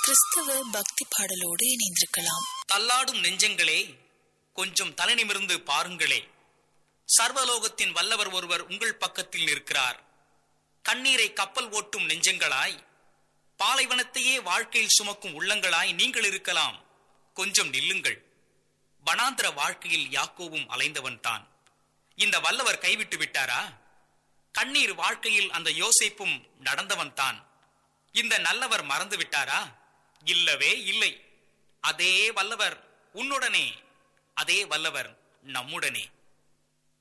கிறிஸ்தவ பக்தி பாடலோடு இணைந்திருக்கலாம் தள்ளாடும் நெஞ்சங்களே கொஞ்சம் தலை நிமிர்ந்து பாருங்களே சர்வலோகத்தின் வல்லவர் ஒருவர் உங்கள் பக்கத்தில் இருக்கிறார் கண்ணீரை கப்பல் ஓட்டும் நெஞ்சங்களாய் பாலைவனத்தையே வாழ்க்கையில் சுமக்கும் உள்ளங்களாய் நீங்கள் இருக்கலாம் கொஞ்சம் நில்லுங்கள் வனாந்திர வாழ்க்கையில் யாக்கோவும் அலைந்தவன் தான் இந்த வல்லவர் கைவிட்டு விட்டாரா கண்ணீர் வாழ்க்கையில் அந்த யோசிப்பும் நடந்தவன் தான் இந்த நல்லவர் மறந்து விட்டாரா இல்லவே இல்லை அதே வல்லவர் உன்னுடனே அதே வல்லவர் நம்முடனே